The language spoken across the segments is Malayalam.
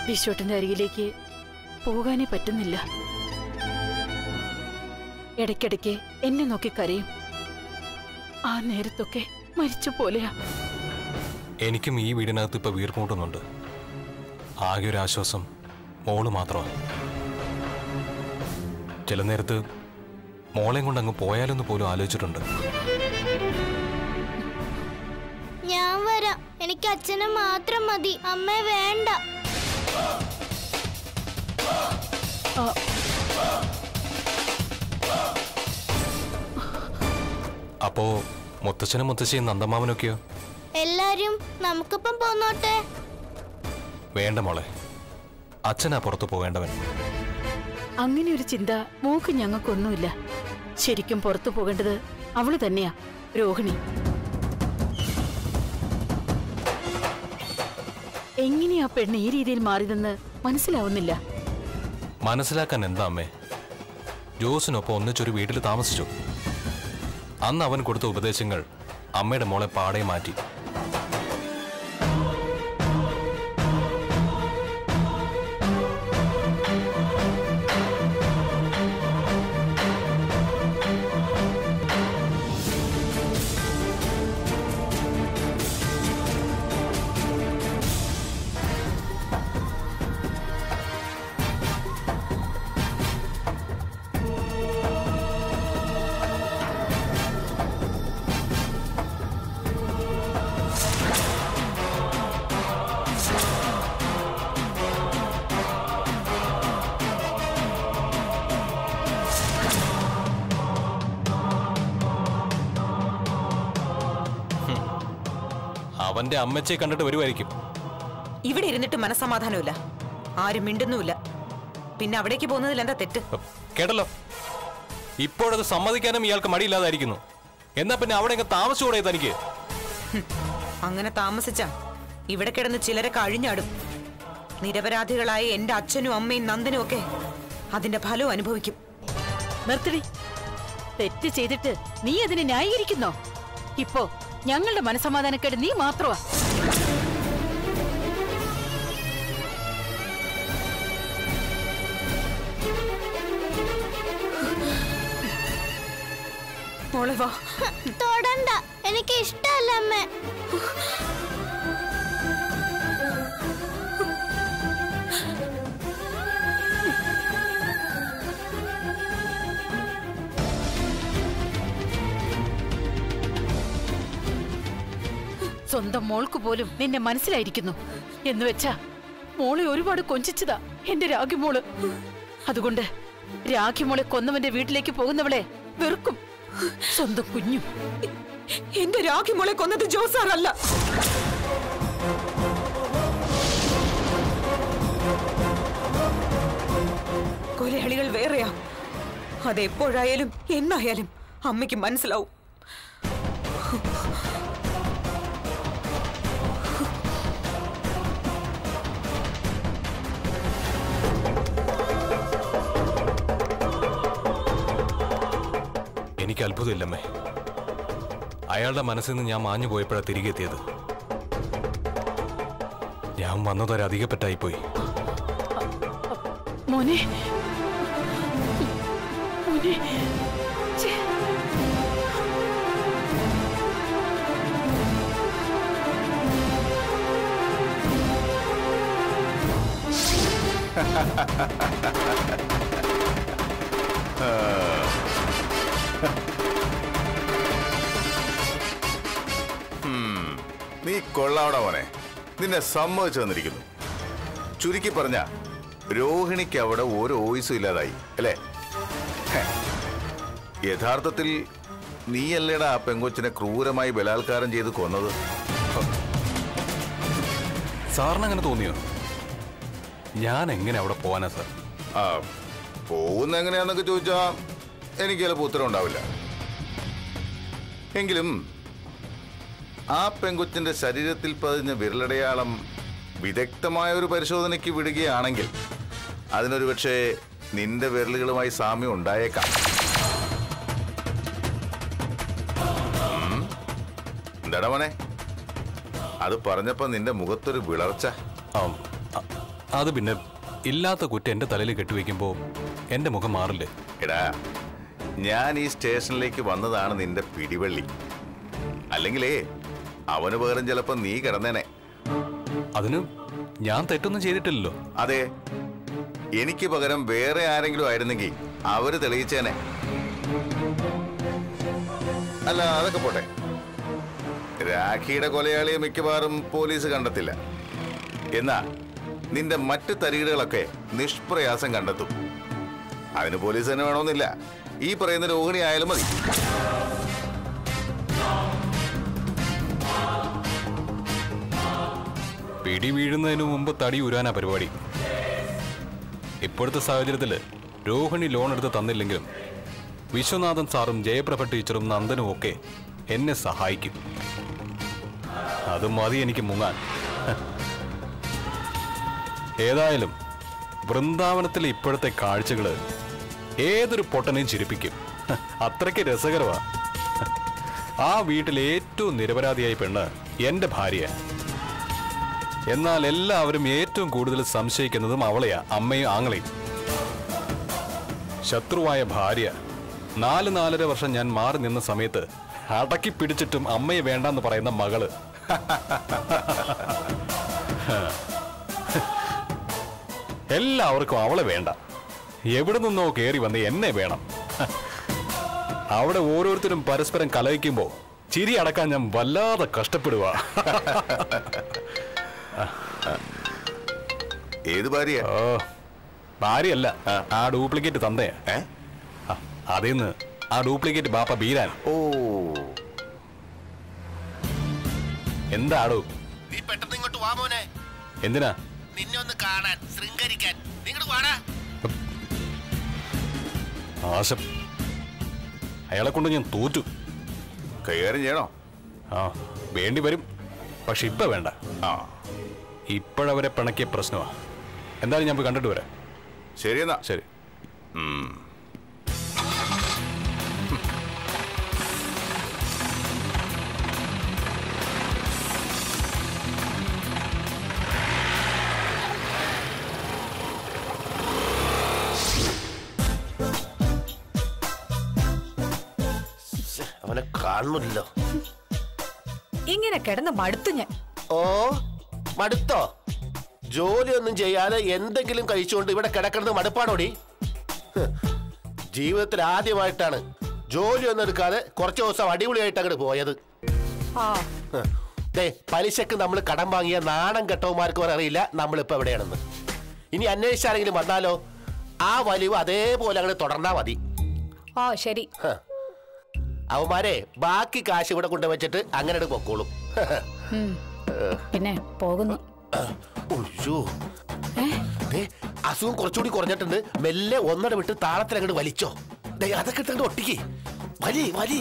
വിശ്വട്ടിന്റെ അരികിലേക്ക് പോകാനേ പറ്റുന്നില്ല ഇടയ്ക്കിടയ്ക്ക് എന്നെ നോക്കി കരയും ആ നേരത്തൊക്കെ മരിച്ച പോലെയാ എനിക്കും ഈ വീടിനകത്ത് ഇപ്പൊ വീർപ്പൂട്ടുന്നുണ്ട് ആകെ ഒരു ആശ്വാസം മോള് മാത്രമാണ് ചില നേരത്ത് മോളെയും കൊണ്ട് അങ്ങ് പോയാലൊന്ന് പോലും ആലോചിച്ചിട്ടുണ്ട് ഞാൻ വരാം എനിക്ക് അച്ഛനെ മാത്രം മതി അമ്മ വേണ്ട ആ, അപ്പോ മുത്തച്ഛനും മുത്തശ്ശിയും നന്ദമാമനൊക്കെയോ എല്ലാരും നമുക്കിപ്പം പോന്നോട്ടെ വേണ്ട മോളെ അച്ഛനാ പുറത്തു പോകേണ്ടവൻ അങ്ങനെ ഒരു ചിന്ത മോക്ക് ഞങ്ങൾക്കൊന്നുമില്ല ശരിക്കും പുറത്തു പോകേണ്ടത് അവള് തന്നെയാ രോഹിണി എങ്ങനെയാ പെണ്ണ് ഈ രീതിയിൽ മാറിയതെന്ന് മനസ്സിലാവുന്നില്ല മനസ്സിലാക്കാൻ എന്താ അമ്മേ ജോസിനൊപ്പം ഒന്നിച്ചൊരു വീട്ടിൽ താമസിച്ചു അന്ന് അവൻ കൊടുത്ത ഉപദേശങ്ങൾ അമ്മയുടെ മോളെ പാടെ മാറ്റി അവന്റെ അമ്മച്ചയെ കണ്ടിട്ട് വരുമായിരിക്കും ഇവിടെ ഇരുന്നിട്ട് മനസ്സമാധാനമില്ല ആരും മിണ്ടുന്നുമില്ല പിന്നെ അവിടേക്ക് പോകുന്നതിൽ എന്താ തെറ്റ് കേട്ടല്ലോ ഇപ്പോഴത് സമ്മതിക്കാനും ഇയാൾക്ക് മടിയില്ലാതായിരിക്കുന്നു എന്നാ പിന്നെ അവിടെ അങ്ങ് താമസിച്ചുകൂടെ തനിക്ക് അങ്ങനെ താമസിച്ച ഇവിടെ കിടന്ന് ചിലരെ കഴിഞ്ഞാടും നിരപരാധികളായ എന്റെ അച്ഛനും അമ്മയും നന്ദനും ഒക്കെ അതിന്റെ ഫലവും അനുഭവിക്കും നിർത്തടി തെറ്റ് ചെയ്തിട്ട് നീ അതിനെ ന്യായീകരിക്കുന്നോ ഇപ്പോ ഞങ്ങളുടെ മനസമാധാനക്കേട് നീ മാത്രമാ മോളെ വാ തൊടണ്ട എനിക്ക് ഇഷ്ടമല്ല അമ്മ സ്വന്തം മോൾക്ക് പോലും നിന്നെ മനസ്സിലായിരിക്കുന്നു എന്ന് വെച്ചാ മോളെ ഒരുപാട് കൊഞ്ചിച്ചതാ എന്റെ രാഗിമോള് അതുകൊണ്ട് രാഖിമോളെ കൊന്നവന്റെ വീട്ടിലേക്ക് പോകുന്നവളെ വെറുക്കും സ്വന്തം കുഞ്ഞും എന്റെ രാഖി മോളെ കൊന്നത് ജോസാറല്ല കൊലയാളികൾ വേറെയാ അതെപ്പോഴായാലും എന്നായാലും അമ്മയ്ക്ക് മനസ്സിലാവും എനിക്ക് അത്ഭുതമില്ലമ്മേ അയാളുടെ മനസ്സിൽ നിന്ന് ഞാൻ മാഞ്ഞു പോയപ്പോഴാണ് തിരികെ എത്തിയത് ഞാൻ വന്നതൊരു അധികപ്പെട്ടായിപ്പോയി മോനെ മോനെ ഛേ. നീ കൊള്ളാവട മോനെ നിന്നെ സമ്മതിച്ചു തന്നിരിക്കുന്നു ചുരുക്കി പറഞ്ഞ രോഹിണിക്ക് അവിടെ ഒരു ഓയിസും ഇല്ലാതായി അല്ലേ ഹെ. യഥാർത്ഥത്തിൽ നീയല്ലേടാ ആ പെങ്കൊച്ചിനെ ക്രൂരമായി ബലാത്കാരം ചെയ്ത് കൊന്നത് സാറിന് അങ്ങനെ തോന്നിയോ ഞാൻ എങ്ങനെ അവിടെ പോവാനാ സാർ ആ പോകുന്ന എങ്ങനെയാന്നൊക്കെ ചോദിച്ചാ എനിക്ക് ചിലപ്പോൾ ഉത്തരം ഉണ്ടാവില്ല എങ്കിലും ആ പെങ്കൊച്ചിന്റെ ശരീരത്തിൽ പതിഞ്ഞ വിരലടയാളം വിദഗ്ധമായ ഒരു പരിശോധനയ്ക്ക് വിടുകയാണെങ്കിൽ അതിനൊരു പക്ഷേ നിന്റെ വിരലുകളുമായി സാമ്യം ഉണ്ടായേക്കാം ഉം. എന്താടാ മോനെ അത് പറഞ്ഞപ്പോ നിന്റെ മുഖത്തൊരു വിളർച്ച ആം, അ- അത് പിന്നെ ഇല്ലാത്ത കുറ്റം എന്റെ തലയിൽ കെട്ടിവെക്കുമ്പോ എന്റെ മുഖം മാറില്ലേ എടാ ഞാൻ ഈ സ്റ്റേഷനിലേക്ക് വന്നതാണ് നിന്റെ പിടിവള്ളി അല്ലെങ്കിലേ അവന് പകരം ചിലപ്പോ നീ കിടന്നേനെ അതിന് ഞാൻ തെറ്റൊന്നും ചെയ്തിട്ടില്ലല്ലോ അതെ എനിക്ക് പകരം വേറെ ആരെങ്കിലും ആയിരുന്നെങ്കിൽ അവര് തെളിയിച്ചേനെ അല്ല അതൊക്കെ പോട്ടെ രാഖിയുടെ കൊലയാളിയെ മിക്കവാറും പോലീസ് കണ്ടെത്തില്ല എന്നാ നിന്റെ മറ്റ് തരികിടുകളൊക്കെ നിഷ്പ്രയാസം കണ്ടെത്തും അതിന് പോലീസ് തന്നെ വേണമെന്നില്ല ഈ പറയുന്ന രോഹിണി ആയാലും മതി പിടി വീഴുന്നതിന് മുമ്പ് തടി ഉരാനാ പരിപാടി ഇപ്പോഴത്തെ സാഹചര്യത്തില് രോഹിണി ലോൺ എടുത്ത് തന്നില്ലെങ്കിലും വിശ്വനാഥൻ സാറും ജയപ്രഭ ടീച്ചറും നന്ദനും ഒക്കെ എന്നെ സഹായിക്കും അത് മതി എനിക്ക് മുങ്ങാൻ ഏതായാലും വൃന്ദാവനത്തിലെ ഇപ്പോഴത്തെ കാഴ്ചകള് ഏതൊരു പൊട്ടനെയും ചിരിപ്പിക്കും അത്രയ്ക്ക് രസകരമാ ആ വീട്ടിലെ ഏറ്റവും നിരപരാധിയായ പെണ്ണ് എന്റെ ഭാര്യ എന്നാൽ എല്ലാവരും ഏറ്റവും കൂടുതൽ സംശയിക്കുന്നതും അവളെയാ അമ്മയും ആങ്ങളെയും ശത്രുവായ ഭാര്യ നാല് നാലര വർഷം ഞാൻ മാറി നിന്ന സമയത്ത് അടക്കി പിടിച്ചിട്ടും അമ്മയെ വേണ്ടെന്ന് പറയുന്ന മകള് എല്ലാവർക്കും അവളെ വേണ്ട എവിടെ നിന്നോ കയറി വന്ന് എന്നെ വേണം അവിടെ ഓരോരുത്തരും പരസ്പരം കലഹിക്കുമ്പോ ചിരി അടക്കാൻ ഞാൻ വല്ലാതെ കഷ്ടപ്പെടുക ഏത് ഭാര്യ ഓ ഭാര്യയല്ല ആ ഡ്യൂപ്ലിക്കേറ്റ് തന്തയാ ഏ ആ, അതേന്ന് ആ ഡ്യൂപ്ലിക്കേറ്റ് ബാപ്പ ബീരാൻ ഓ എന്താടോ നീ പെട്ടെന്ന് ഇങ്ങോട്ട് വാ മോനെ എന്തിനാ നിന്നെ ഒന്ന് കാണാൻ ശൃംഗരിക്കാൻ നിങ്ങോട്ട് വാടാ ആശം അയാളെ കൊണ്ട് ഞാൻ തോറ്റു കൈകാര്യം ചെയ്യണോ ആ വേണ്ടി വരും പക്ഷെ ഇപ്പൊ വേണ്ട ആ ഇപ്പോഴവരെ പിണക്കിയ പ്രശ്നമാ എന്തായാലും ഞാൻ പോയി കണ്ടിട്ട് വരാം ശരിയെന്നാ ശരി അവനെ കാണുന്നില്ലോ ഇങ്ങനെ കിടന്ന് മടുത്തു ഞാൻ ഓ മടുത്തോ ജോലിയൊന്നും ചെയ്യാതെ എന്തെങ്കിലും കഴിച്ചുകൊണ്ട് ഇവിടെ കിടക്കുന്നത് മടുപ്പാണോടി ഹ്, ജീവിതത്തിൽ ആദ്യമായിട്ടാണ് ജോലിയൊന്നും എടുക്കാതെ കുറച്ച് ദിവസം അടിപൊളിയായിട്ട് അങ്ങോട്ട് പോയത് ആ ഹ്, ദേ പലിശക്ക് നമ്മൾ കടം വാങ്ങിയ നാണം കെട്ടവന്മാർക്ക് വരെ അറിയില്ല നമ്മളിപ്പോ എവിടെയാണെന്ന് ഇനി അന്വേഷിച്ചാരെങ്കിലും വന്നാലോ ആ വലിവ് അതേപോലെ അങ്ങോട്ട് തുടർന്നാ മതി ആ ശരി ഹ്. അവന്മാരെ ബാക്കി കാശ് ഇവിടെ കൊണ്ടുവച്ചിട്ട് അങ്ങനെ അങ്ങട് പൊക്കോളും ഉം. പിന്നെ പോകുന്നു ഉയ്യോ. ദേ, അസുഖം കുറച്ചുകൂടി കുറഞ്ഞിട്ടുണ്ട് മെല്ലെ ഒന്നട വിട്ട് താളത്തിൽ അങ്ങോട്ട് വലിച്ചോ ദേ, അതൊക്കെ എടുത്തങ്ങോട്ട് ഒട്ടിക്ക് വലി വലി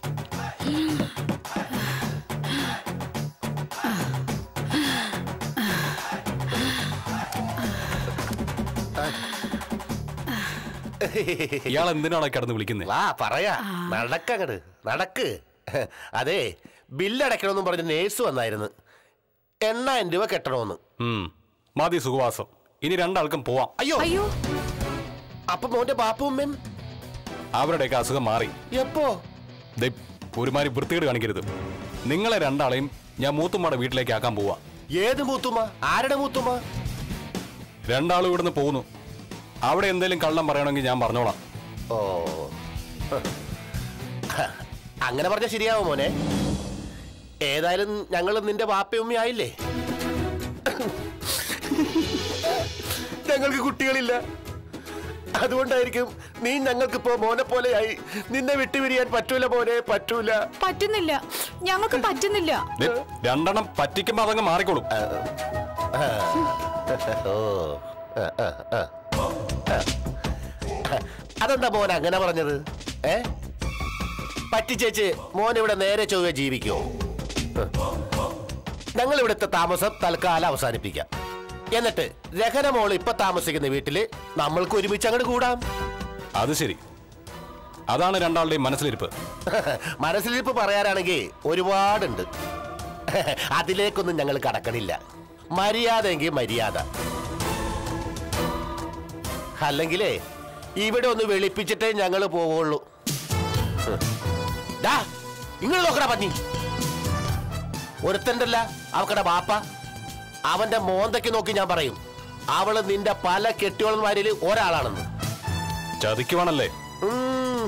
ഇയാൾ എന്തിനാണ് കിടന്ന് വിളിക്കുന്നത് വാ പറയാ നടക്കങ്ങട് നടക്ക് അതെ ബില്ലടയ്ക്കണമെന്നും പറഞ്ഞ് നേഴ്സ് വന്നായിരുന്നു എണ്ണായിരം രൂപ കെട്ടണമെന്ന് ഉം. മതി സുഖവാസം ഇനി രണ്ടാൾക്കും പോവാം അയ്യോ അയ്യോ അപ്പൊ മോന്റെ ബാപ്പും ഉമ്മയും അവരുടെയൊക്കെ അസുഖം മാറി എപ്പോ ദേ, ഒരുമാതിരി വൃത്തികേട് കാണിക്കരുത് നിങ്ങളെ രണ്ടാളെയും ഞാൻ മൂത്തുമ്മയുടെ വീട്ടിലേക്ക് ആക്കാൻ പോവാ ഏത് മൂത്തുമ്മ ആരുടെ മൂത്തുമ്മ രണ്ടാളും ഇവിടുന്ന് പോകുന്നു അവിടെ എന്തെങ്കിലും കള്ളം പറയണമെങ്കിൽ ഞാൻ പറഞ്ഞോളാം ഓ അങ്ങനെ പറഞ്ഞ ശരിയാവും മോനെ ഏതായാലും ഞങ്ങൾ നിന്റെ വാപ്പയുമ്മ ആയില്ലേ ഞങ്ങൾക്ക് കുട്ടികളില്ല അതുകൊണ്ടായിരിക്കും നീ ഞങ്ങൾക്കിപ്പോ മോനെ പോലെയായി നിന്നെ വിട്ടുപിരിയാൻ പറ്റൂല മോനെ പറ്റൂല പറ്റുന്നില്ല ഞങ്ങൾക്ക് പറ്റുന്നില്ല ദേ, രണ്ടെണ്ണം പറ്റിക്കുമ്പോ അതങ്ങ് മാറിക്കോളും ഓ ആ, ആ, ആ. അതെന്താ മോൻ അങ്ങനെ പറഞ്ഞത് ഏ പറ്റിച്ചേച്ച് മോൻ ഇവിടെ നേരെ ചൊവ്വ ജീവിക്കോ ഞങ്ങൾ ഇവിടുത്തെ താമസം തൽക്കാലം അവസാനിപ്പിക്കാം എന്നിട്ട് രഹന മോൾ ഇപ്പൊ താമസിക്കുന്ന വീട്ടില് നമ്മൾക്ക് ഒരുമിച്ച് അങ്ങോട്ട് കൂടാം അത് ശരി അതാണ് രണ്ടാളുടെയും മനസ്സിലിരിപ്പ് മനസ്സിലിരിപ്പ് പറയാനാണെങ്കിൽ ഒരുപാടുണ്ട് അതിലേക്കൊന്നും ഞങ്ങൾ കടക്കണില്ല മര്യാദ എങ്കിൽ മര്യാദ അല്ലെങ്കിലേ ഇവിടെ ഒന്ന് വെളുപ്പിച്ചിട്ടേ ഞങ്ങൾ പോവുള്ളൂ ഇങ്ങനെ നോക്കടാ പന്നി ഒരുത്തണ്ടല്ല അവക്കടെ ബാപ്പ അവന്റെ മോന്തയ്ക്ക് നോക്കി ഞാൻ പറയും അവള് നിന്റെ പല കെട്ടിയോളന്മാരിൽ ഒരാളാണെന്ന് ചതിക്കുവാണല്ലേ ഉം.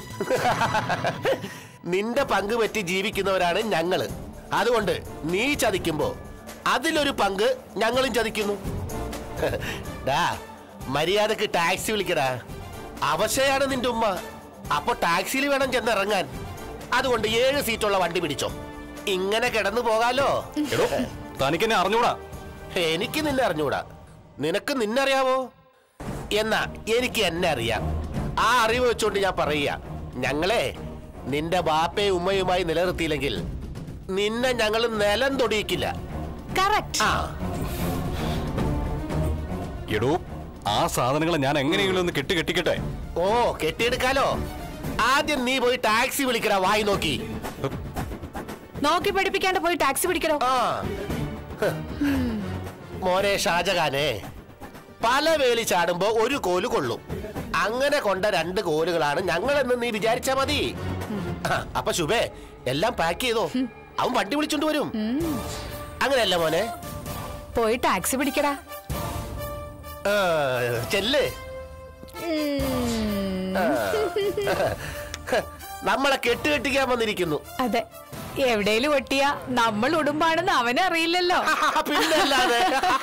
നിന്റെ പങ്ക് പറ്റി ജീവിക്കുന്നവരാണ് ഞങ്ങള് അതുകൊണ്ട് നീ ചതിക്കുമ്പോ അതിലൊരു പങ്ക് ഞങ്ങളും ചതിക്കുന്നു ഡാ മര്യാദക്ക് ടാക്സി വിളിക്കടാ അവശയാണ് നിന്റെ ഉമ്മ അപ്പൊ ടാക്സിയിൽ വേണം ചെന്നിറങ്ങാൻ അതുകൊണ്ട് ഏഴ് സീറ്റുള്ള വണ്ടി പിടിച്ചോ ഇങ്ങനെ കിടന്നു പോകാലോ എടോ തനിക്കെന്നെ അറിഞ്ഞൂടാ എനിക്ക് നിന്നെ അറിഞ്ഞൂടാ നിനക്ക് നിന്നറിയാവോ എന്നാ എനിക്ക് എന്നെ അറിയാം ആ അറിവ് വെച്ചോണ്ട് ഞാൻ പറയുക ഞങ്ങളെ നിന്റെ ബാപ്പയും ഉമ്മയുമായി നിലനിർത്തിയില്ലെങ്കിൽ നിന്നെ ഞങ്ങൾ നിലം തൊടിയിക്കില്ല കറക്റ്റ് ആ എടോ ആ സാധനങ്ങളെ ഞാൻ എങ്ങനെയെങ്കിലും ഒന്ന് കെട്ടി കെട്ടിക്കട്ടെ ഓ കെട്ടിയെടുക്കാലോ ആദ്യം നീ പോയി ടാക്സി വിളിക്കടാ വായി നോക്കി നോക്കി പഠിപ്പിക്കാണ്ട് പോയി ടാക്സി പിടിക്കണോ ആ ഹ്. മോനെ ഷാജഹാനെ പല വേലി ചാടുമ്പോ ഒരു കോല് കൊള്ളും അങ്ങനെ കൊണ്ട രണ്ട് കോലുകളാണ് ഞങ്ങളെന്ന് നീ വിചാരിച്ചാ മതി ആ, അപ്പൊ ശുഭേ എല്ലാം പാക്ക് ചെയ്തോ അവൻ വണ്ടി വിളിച്ചോണ്ട് വരും അങ്ങനെയല്ല മോനെ പോയി ടാക്സി പിടിക്കടാ ആ, ചെല്ല് ആ. നമ്മളെ കെട്ടുകെട്ടിക്കാൻ വന്നിരിക്കുന്നു അതെ എവിടെയും ഒട്ടിയ നമ്മൾ ഉടുമ്പാണെന്ന് അവനറിയില്ലല്ലോ പിന്നല്ലാതെ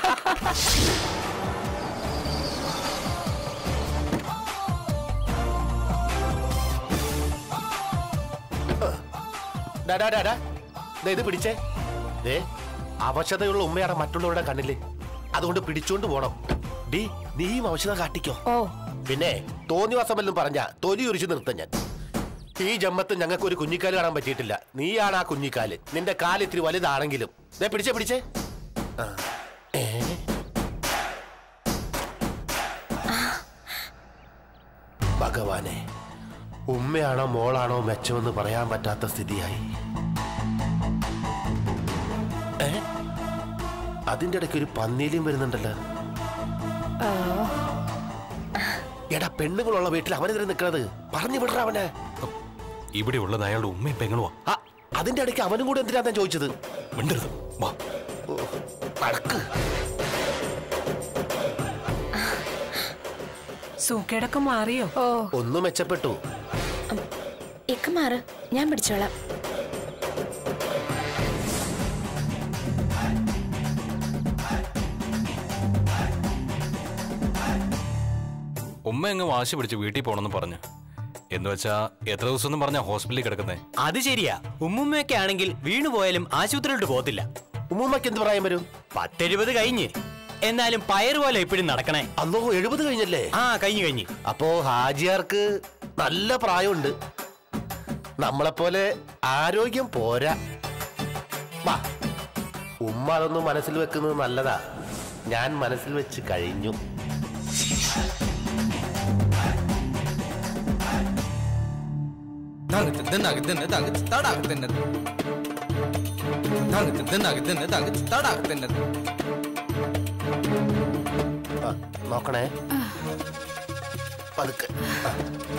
ഡാ, ഡാ, ഡാ, ഡാ. ദേ ഇത് പിടിച്ചേ ദേ അവശതയുള്ള ഉമ്മയാണ് മറ്റുള്ളവരുടെ കണ്ണില് അതുകൊണ്ട് പിടിച്ചോണ്ട് പോണം ഡി നീയും അവശത കാട്ടിക്കോ ഓ പിന്നെ തോന്നിവാസം വല്ലതും പറഞ്ഞ തൊലി ഉരിച്ചു നിർത്താൻ ഞാൻ ഈ ജമ്മത്ത് ഞങ്ങൾക്ക് ഒരു കുഞ്ഞിക്കാല് കാണാൻ പറ്റിയിട്ടില്ല നീയാണ് ആ കുഞ്ഞിക്കാല് നിന്റെ കാല് ഇത്തിരി വലുതാണെങ്കിലും ദേ പിടിച്ചേ പിടിച്ചേ ആ. ഏ? ഭഗവാനെ ഉമ്മയാണോ മോളാണോ മെച്ചമെന്ന് പറയാൻ പറ്റാത്ത സ്ഥിതിയായി ഏ അതിന്റെ ഇടയ്ക്ക് ഒരു പന്നീലിയും വരുന്നുണ്ടല്ലോ എടാ പെണ്ണുങ്ങളുള്ള വീട്ടിൽ അവനെതിരെ നിൽക്കണത് പറഞ്ഞു വിടറ അവനെ ഇവിടെ ഉള്ളത് അയാളുടെ ഉമ്മയും പെങ്ങളുവാ ആ, അതിന്റെ ഇടയ്ക്ക് അവനും കൂടെ എന്തിനാ ഞാൻ ചോദിച്ചത് മിണ്ടരുത് വാ നടക്ക് സൂക്കേടൊക്കെ മാറിയോ ഓ ഒന്ന് മെച്ചപ്പെട്ടു ഇക്ക മാറ് ഞാൻ പിടിച്ചോളാം ഉമ്മ അങ്ങ് വാശി പിടിച്ച് വീട്ടിൽ പോണെന്ന് പറഞ്ഞു എന്ന് വെച്ചാ എത്ര ദിവസം എന്ന് പറഞ്ഞാ ഹോസ്പിറ്റലിൽ കിടക്കുന്നേ അത് ശരിയാ ഉമ്മുമ്മയൊക്കെ ആണെങ്കിൽ വീണുപോയാലും ആശുപത്രിയിലോട്ട് പോകത്തില്ല ഉമ്മൂമ്മക്ക് എന്ത് പറയാൻ വരും പത്തെഴുപത് കഴിഞ്ഞ് എന്നാലും പയർ പോലെ എപ്പോഴും നടക്കണേ അന്നോ എഴുപത് കഴിഞ്ഞല്ലേ ആ കഴിഞ്ഞു കഴിഞ്ഞ് അപ്പോ ഹാജിയാർക്ക് നല്ല പ്രായമുണ്ട് നമ്മളെപ്പോലെ ആരോഗ്യം പോരാ വാ ഉമ്മ അതൊന്നും മനസ്സിൽ വെക്കുന്നത് നല്ലതാ ഞാൻ മനസ്സിൽ വെച്ച് കഴിഞ്ഞു ആ, നോക്കണേ പതുക്കെ ആ.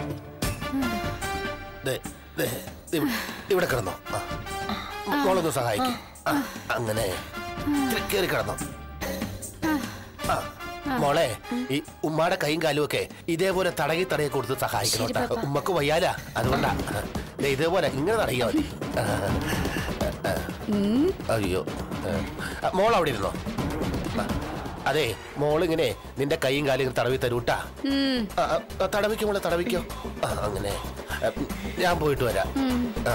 ദേ, ദേ, ഇവ- ഇവിടെ കിടന്നോ ആ. മോളൊന്ന് സഹായിക്കും അങ്ങനെ ഇത്തിരി കേറി കിടന്നോ ആ, മോളെ ഈ ഉമ്മാടെ കൈയും കാലും ഒക്കെ ഇതേപോലെ തടകി തടകി കൊടുത്ത് സഹായിക്കണം ശരി, കേട്ടോ പാപ്പ. ഉമ്മക്ക് വയ്യാലാ അതുകൊണ്ടാ ദേ, ഇതേപോലെ ഇങ്ങനെ തടകിയാ മതി ആ. അയ്യോ ആ, മോൾ അവിടെ ഇരുന്നോ ആ, അതെ മോളിങ്ങനെ നിന്റെ കൈയും കാലും തടവി തരൂട്ടാ ആ, ആ, തടവിക്കോ മോളെ തടവിക്കോ ആ, അങ്ങനെ ആ, ഞാൻ പോയിട്ട് വരാം ആ.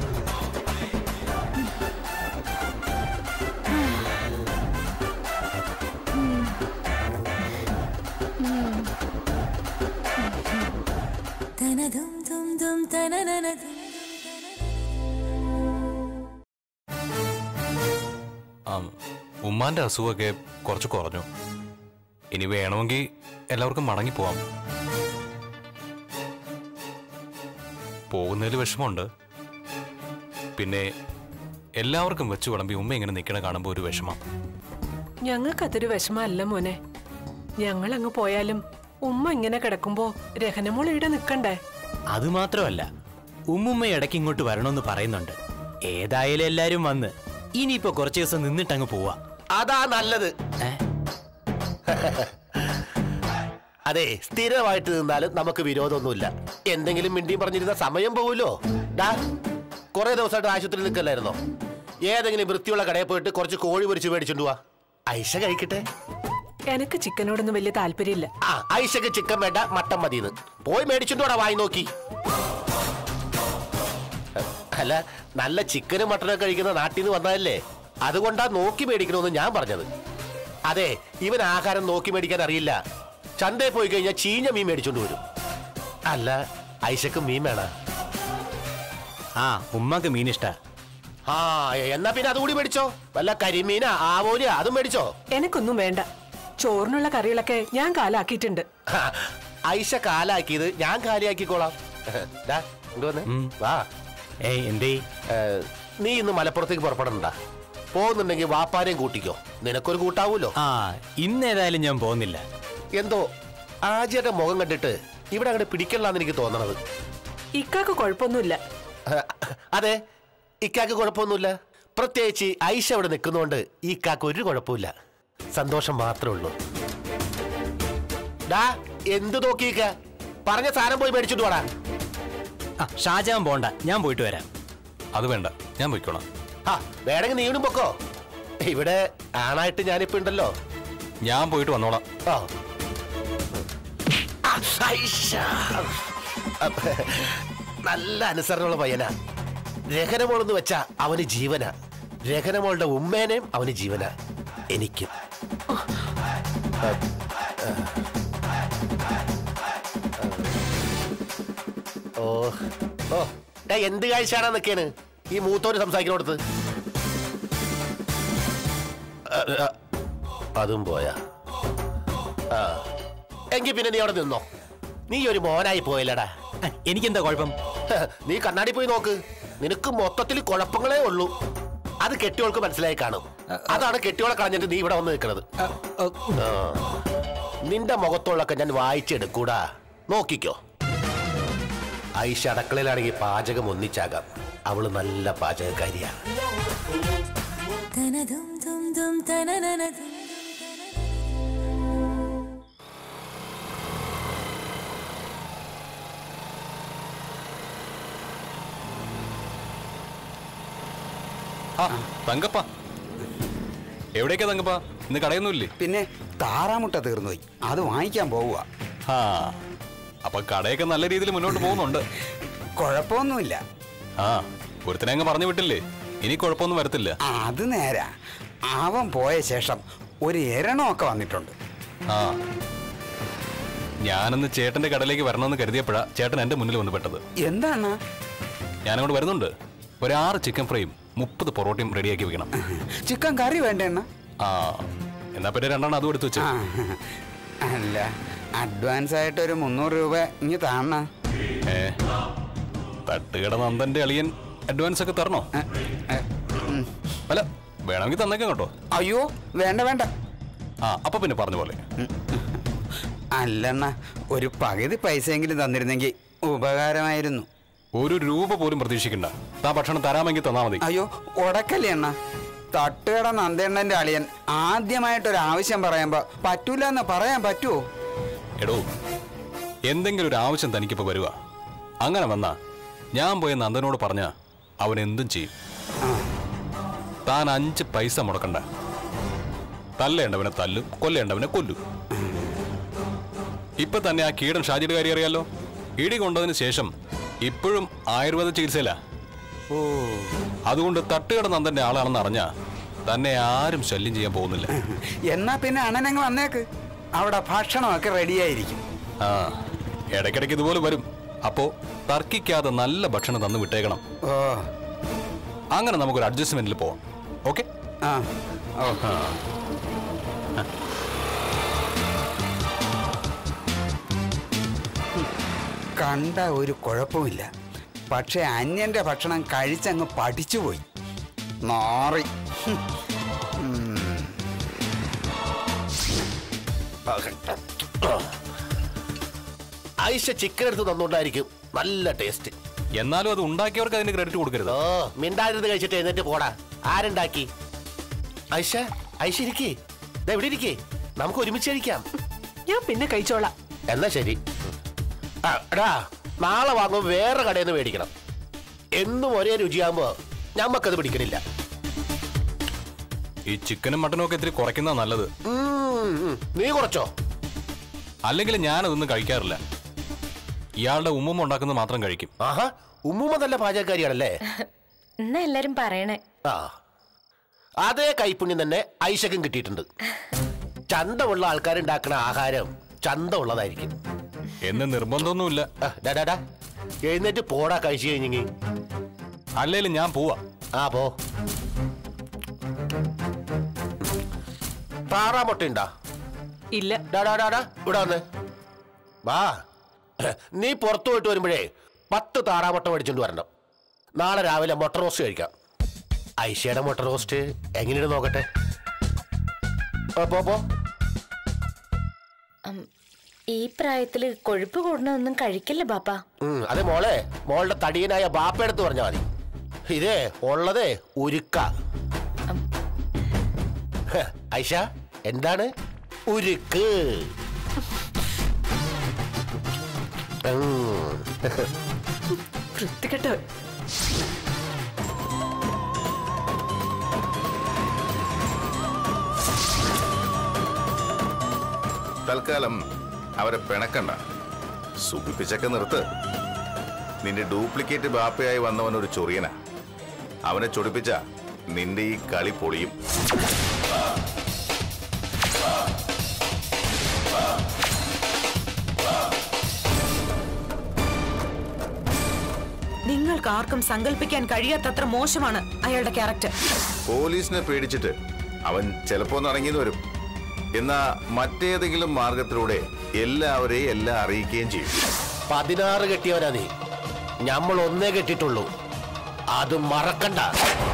ആ, ഉമ്മാന്റെ അസുഖമൊക്കെ കുറച്ച് കുറഞ്ഞു ഇനി വേണമെങ്കിൽ എല്ലാവർക്കും മടങ്ങി പോവാം പോകുന്നതിൽ വിഷമമുണ്ട് പിന്നെ എല്ലാവർക്കും വെച്ച് വിളമ്പി ഉമ്മ ഇങ്ങനെ നിൽക്കണ കാണുമ്പോൾ ഒരു വിഷമം ഞങ്ങൾക്കതൊരു വിഷമല്ല മോനെ ഞങ്ങൾ അങ്ങ് പോയാലും ഉമ്മ ഇങ്ങനെ കിടക്കുമ്പോ രഹനമോൾ ഇവിടെ നിക്കണ്ടേ അത് മാത്രമല്ല ഉമ്മുമ്മ ഇടയ്ക്ക് ഇങ്ങോട്ട് വരണമെന്ന് പറയുന്നുണ്ട് ഏതായാലും എല്ലാരും വന്ന് ഇനിയിപ്പോ കുറച്ചു ദിവസം നിന്നിട്ടങ്ങ് പോവാ അതാ നല്ലത് ഏ? അതെ സ്ഥിരമായിട്ട് നിന്നാലും നമുക്ക് വിരോധമൊന്നുമില്ല എന്തെങ്കിലും മിണ്ടിയും പറഞ്ഞിരുന്ന സമയം പോവുമല്ലോ ഡാ കുറെ ദിവസമായിട്ട് ആശുപത്രിയിൽ നിൽക്കല്ലായിരുന്നോ ഏതെങ്കിലും വൃത്തിയുള്ള കടയിൽ പോയിട്ട് കുറച്ച് കോഴി പൊരിച്ച് മേടിച്ചോണ്ട് പോവാ ഐഷ കഴിക്കട്ടെ എനിക്ക് ചിക്കനോടൊന്നും വലിയ താല്പര്യമില്ല ആ ഐഷക്ക് ചിക്കൻ വേണ്ട മട്ടൻ മതിന്ന് പോയി മേടിച്ചോണ്ടോടാ വായി നോക്കി അല്ല നല്ല ചിക്കനും മട്ടനൊക്കെ കഴിക്കുന്ന നാട്ടിൽ നിന്ന് വന്നതല്ലേ അതുകൊണ്ടാ നോക്കി മേടിക്കണമെന്ന് ഞാൻ പറഞ്ഞത് അതെ ഇവൻ ആഹാരം നോക്കി മേടിക്കാൻ അറിയില്ല ചന്തയിൽ പോയി കഴിഞ്ഞാൽ ചീഞ്ഞ മീൻ മേടിച്ചോണ്ട് വരും അല്ല ഐശക്ക് മീൻ വേണ ആ ഉമ്മക്ക് മീൻ ഇഷ്ട ആ എന്നാ പിന്നെ അതുകൂടി മേടിച്ചോ വല്ല കരിമീനാ ആവോലിയാ അതും മേടിച്ചോ എനിക്കൊന്നും വേണ്ട ചോറിനുള്ള കറികളൊക്കെ ഞാൻ കാലാക്കിയിട്ടുണ്ട് ഹാ, ഐഷ കാലാക്കിയത് ഞാൻ കാലിയാക്കിക്കോളാം ഡാ, ഇങ്ങോട്ട് വന്നേ. ഉം. വാ ഏയ് എന്തേ ഏ, നീ ഇന്ന് മലപ്പുറത്തേക്ക് പുറപ്പെടണ്ട പോകുന്നുണ്ടെങ്കിൽ വാപ്പാരെയും കൂട്ടിക്കോ നിനക്കൊരു കൂട്ടാവൂലോ ആ ഇന്നേതായാലും ഞാൻ പോകുന്നില്ല എന്തോ ആജിയുടെ മുഖം കണ്ടിട്ട് ഇവിടെ അങ്ങോട്ട് പിടിക്കണമെന്ന് എനിക്ക് തോന്നണത് ഇക്കാക്ക് കുഴപ്പമൊന്നുമില്ല ഏ, അതെ ഇക്കാക്ക് കുഴപ്പമൊന്നുമില്ല പ്രത്യേകിച്ച് ഐഷ അവിടെ നിൽക്കുന്നതുകൊണ്ട് ഈ കാക്ക് ഒരു കുഴപ്പമില്ല സന്തോഷം മാത്രമേ ഉള്ളൂ ഡാ എന്ത് നോക്കിയിക്ക പറഞ്ഞ സാധനം പോയി മേടിച്ചിട്ട് വാടാ ആ ഷാജാൻ പോണ്ട ഞാൻ പോയിട്ട് വരാം അത് വേണ്ട ഞാൻ പോയിക്കോളാം ആ വേണമെങ്കിൽ നീയും പൊക്കോ ഇവിടെ ആണായിട്ട് ഞാനിപ്പോ ഉണ്ടല്ലോ ഞാൻ പോയിട്ട് വന്നോളാം ആ. ആ, ഐഷ. അപ്പ, നല്ല അനുസരണമുള്ള പയ്യനാ രഹനമോളെന്ന് വെച്ചാ അവന് ജീവനാ രഹനമോളുടെ ഉമ്മേനേം അവന് ജീവനാ എനിക്കും ഓ ഓ ഡാ, എന്ത് കാഴ്ചയാണോ നിൽക്കാണ് ഈ മൂത്തോര് സംസാരിക്കണോടത്ത് ആ, ആ, അതും പോയാ ആ എങ്കി പിന്നെ നീ അവിടെ നിന്നോ നീ ഒരു മോനായി പോയില്ലടാ ആ, എനിക്കെന്താ കുഴപ്പം ഹ, നീ കണ്ണാടി പോയി നോക്ക് നിനക്ക് മൊത്തത്തിൽ കുഴപ്പങ്ങളേ ഉള്ളൂ അത് കെട്ടിയോൾക്ക് മനസ്സിലായി കാണും അതാണ് കെട്ടിയോളെ കളഞ്ഞിട്ട് നീ ഇവിടെ വന്ന് നിൽക്കുന്നത് ആ. നിന്റെ മുഖത്തുള്ളൊക്കെ ഞാൻ വായിച്ചെടുക്കൂടാ നോക്കിക്കോ ഐഷ അടക്കളയിലാണെങ്കിൽ പാചകം ഒന്നിച്ചാകാം അവള് നല്ല പാചകക്കാരിയാണ് ആ തങ്കപ്പ എവിടേക്കാ തങ്കപ്പ ഇന്ന് കടയൊന്നുമില്ലേ പിന്നെ താറാമുട്ട തീർന്നുപോയി അത് വാങ്ങിക്കാൻ പോവുക ആ അപ്പൊ കടയൊക്കെ നല്ല രീതിയിൽ മുന്നോട്ട് പോകുന്നുണ്ട് കുഴപ്പമൊന്നുമില്ല ആ ഒരുത്തനെ അങ്ങ് പറഞ്ഞു വിട്ടില്ലേ ഇനി കുഴപ്പമൊന്നും വരത്തില്ല ആ, അത് നേരാ അവൻ പോയ ശേഷം ഒരു എരണമൊക്കെ വന്നിട്ടുണ്ട് ആ ഞാനന്ന് ചേട്ടന്റെ കടയിലേക്ക് വരണമെന്ന് കരുതിയപ്പോഴാ ചേട്ടൻ എന്റെ മുന്നിൽ വന്ന് പെട്ടത് എന്താണ് ഞാനങ്ങോട്ട് വരുന്നുണ്ട് ഒരു ആറ് ചിക്കൻ ഫ്രൈയും മുപ്പത് പൊറോട്ടയും റെഡിയാക്കി വെക്കണം ചിക്കൻ കറി വേണ്ട എണ്ണ ആ എന്നാ പിന്നെ രണ്ടെണ്ണം അതും എടുത്തു വെച്ചു ആ അല്ല അഡ്വാൻസ് ആയിട്ട് ഒരു മുന്നൂറ് രൂപ ഇനി താണ ഏ തട്ടുകട നന്ദന്റെ അളിയൻ അഡ്വാൻസ് ഒക്കെ തരണോ അല്ല വേണമെങ്കിൽ തന്നേക്കാം കേട്ടോ അയ്യോ വേണ്ട വേണ്ട ആ അപ്പൊ പിന്നെ പറഞ്ഞ പോലെ അല്ലെണ്ണ ഒരു പകുതി പൈസയെങ്കിലും തന്നിരുന്നെങ്കിൽ ഉപകാരമായിരുന്നു ഒരു രൂപ പോലും പ്രതീക്ഷിക്കണ്ട താ ഭക്ഷണം തരാമെങ്കിൽ തന്നാ മതി അയ്യോ ഉടക്കല്ലേ അണ്ണ തട്ടുകട നന്ദേണ്ണന്റെ അളിയൻ ആദ്യമായിട്ടൊരു ആവശ്യം പറയുമ്പോ പറ്റൂല എന്ന് പറയാൻ പറ്റുമോ എടോ എന്തെങ്കിലും ഒരു ആവശ്യം തനിക്കിപ്പോ വരുക അങ്ങനെ വന്നാ ഞാൻ പോയ നന്ദനോട് പറഞ്ഞ അവൻ എന്തും ചെയ്യും താൻ അഞ്ച് പൈസ മുടക്കണ്ട തല്ലേണ്ടവനെ തല്ലും കൊല്ലേണ്ടവനെ കൊല്ലും ഇപ്പൊ തന്നെ ആ കീടൻ ഷാജിയുടെ കാര്യം അറിയാലോ ഇടി കൊണ്ടതിന് ശേഷം ഇപ്പോഴും ആയുർവേദ ചികിത്സയിലാ ഓ അതുകൊണ്ട് തട്ടുകട നന്ദന്റെ ആളാണെന്ന് അറിഞ്ഞാ തന്നെ ആരും ശല്യം ചെയ്യാൻ പോകുന്നില്ല എന്നാ പിന്നെ അണ്ണനങ്ങ് വന്നേക്ക് അവിടെ ഭക്ഷണമൊക്കെ റെഡിയായിരിക്കും ആ ഇടയ്ക്കിടയ്ക്ക് ഇതുപോലെ വരും അപ്പോ തർക്കിക്കാതെ നല്ല ഭക്ഷണം തന്നു വിട്ടേക്കണം ഓ അങ്ങനെ നമുക്കൊരു അഡ്ജസ്റ്റ്മെന്റിൽ പോവാം ഓക്കെ ആ ഓ കണ്ട ഒരു കുഴപ്പമില്ല പക്ഷെ അന്യന്റെ ഭക്ഷണം കഴിച്ചങ്ങ് പഠിച്ചുപോയി നാറി ഹും. ഉം. ഐഷ ചിക്കൻ എടുത്ത് തന്നുകൊണ്ടായിരിക്കും നല്ല ടേസ്റ്റ് എന്നാലും അത് ഉണ്ടാക്കിയവർക്ക് അതിന് ക്രെഡിറ്റ് കൊടുക്കരുത് ഓ മിണ്ടായിരുന്ന് കഴിച്ചിട്ട് എന്നിട്ട് പോടാ ആരുണ്ടാക്കി ഐഷ ഐഷ ഇരിക്കേ ദാ ഇവിടെ ഇരിക്കേ നമുക്ക് ഒരുമിച്ച് കഴിക്കാം ഞാൻ പിന്നെ കഴിച്ചോളാം എന്നാ ശരി ആ, എടാ നാളെ വാങ്ങുമ്പോൾ വേറെ കടയിൽ നിന്ന് മേടിക്കണം എന്നും ഒരേ രുചിയാകുമ്പോ ഞമ്മക്കത് പിടിക്കണില്ല ഈ ചിക്കനും മട്ടനും ഒക്കെ ഇത്തിരി കുറയ്ക്കുന്ന നല്ലത് ഉം, ഉം. നീ കുറച്ചോ അല്ലെങ്കിൽ ഞാനതൊന്നും കഴിക്കാറില്ല ഇയാളുടെ ഉമ്മുമ്മ ഉണ്ടാക്കുന്നത് മാത്രം കഴിക്കും ആഹാ ഉമ്മുമ്മ നല്ല പാചകക്കാരിയാണല്ലേ എന്നാ എല്ലാരും പറയണേ ആ അതേ കൈപ്പുണ്യം തന്നെ ഐശക്കും കിട്ടിയിട്ടുണ്ട് ചന്തമുള്ള ആൾക്കാരുണ്ടാക്കുന്ന ആഹാരം ചന്തമുള്ളതായിരിക്കും എന്ന് നിർബന്ധമൊന്നുമില്ല ആ, ഡാ, ഡാ, ഡാ. എഴുന്നേറ്റ് പോടാ കഴിച്ചു കഴിഞ്ഞെങ്കിൽ അല്ലേലും ഞാൻ പോവാ ആ പോ താറാമുട്ട ഉണ്ടാ ഇല്ല ഡാ ഡാ ഡാ ഡാ ഇവിടെ വന്ന് വാ നീ പുറത്തു പോയിട്ട് വരുമ്പോഴേ പത്ത് താറാമുട്ട മേടിച്ചോണ്ട് വരണം നാളെ രാവിലെ മുട്ട റോസ്റ്റ് കഴിക്കാം ഐഷയുടെ മുട്ട റോസ്റ്റ് എങ്ങനെയാണ് നോക്കട്ടെ ആ, പോ പോ ഉം, ഈ പ്രായത്തില് കൊഴുപ്പ് കൂടണതൊന്നും കഴിക്കില്ല ബാപ്പ ഉം, അതെ മോളെ മോളുടെ തടിയനായ ബാപ്പയെടുത്ത് പറഞ്ഞാൽ മതി ഇതേ ഉള്ളതേ ഉരുക്ക ഹ, ഐഷ എന്താണ് ഉരുക്ക് ഉം. വൃത്തികെട്ട് തൽക്കാലം അവരെ പിണക്കണ്ട സുഖിപ്പിച്ചൊക്കെ നിർത്ത് നിന്റെ ഡ്യൂപ്ലിക്കേറ്റ് ബാപ്പയായി വന്നവൻ ഒരു ചൊറിയന അവനെ ചൊടിപ്പിച്ച നിന്റെ ഈ കളി പൊളിയും നിങ്ങൾക്ക് ആർക്കും സങ്കല്പിക്കാൻ കഴിയാത്തത്ര മോശമാണ് അയാളുടെ ക്യാരക്ടർ പോലീസിനെ പേടിച്ചിട്ട് അവൻ ചിലപ്പോ നടങ്ങിന്ന് വരും എന്നാ മറ്റേതെങ്കിലും മാർഗത്തിലൂടെ എല്ലാവരെയും എല്ലാം അറിയിക്കുകയും ചെയ്യും പതിനാറ് കെട്ടിയവനാ നീ നമ്മൾ ഒന്നേ കെട്ടിട്ടുള്ളൂ അത് മറക്കണ്ട